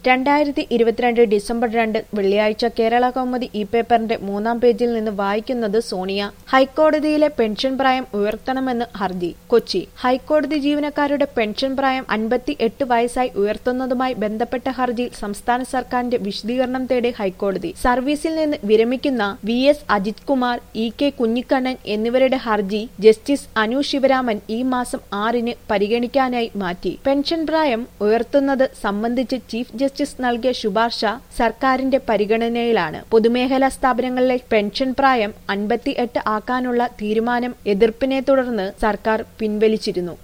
രണ്ടായിരത്തി ഇരുപത്തിരണ്ട് ഡിസംബർ രണ്ട് വെള്ളിയാഴ്ച കേരള കൗമുദി ഇ പേപ്പറിന്റെ മൂന്നാം പേജിൽ നിന്ന് വായിക്കുന്നത് സോണിയ ഹൈക്കോടതിയിലെ പെൻഷൻ പ്രായം ഉയർത്തണമെന്ന് ഹർജി കൊച്ചി ഹൈക്കോടതി ജീവനക്കാരുടെ പെൻഷൻ പ്രായം അൻപത്തി എട്ട് വയസ്സായി ഉയർത്തുന്നതുമായി ബന്ധപ്പെട്ട ഹർജിയിൽ സംസ്ഥാന സർക്കാരിന്റെ വിശദീകരണം തേടി ഹൈക്കോടതി സർവീസിൽ നിന്ന് വിരമിക്കുന്ന V S Ajith Kumar E K Kunhikannan എന്നിവരുടെ ഹർജി ജസ്റ്റിസ് അനു ശിവരാമൻ ഈ മാസം ആറിന് പരിഗണിക്കാനായി മാറ്റി പെൻഷൻ പ്രായം ഉയർത്തുന്നത് സംബന്ധിച്ച് ചീഫ് ജസ്റ്റിസ് നൽകിയ ശുപാർശ സർക്കാരിന്റെ പരിഗണനയിലാണ് പൊതുമേഖലാ സ്ഥാപനങ്ങളിലെ പെൻഷൻ പ്രായം അൻപത്തിയെട്ട് ആക്കാനുള്ള തീരുമാനം എതിർപ്പിനെ തുടർന്ന് സർക്കാർ പിൻവലിച്ചിരുന്നു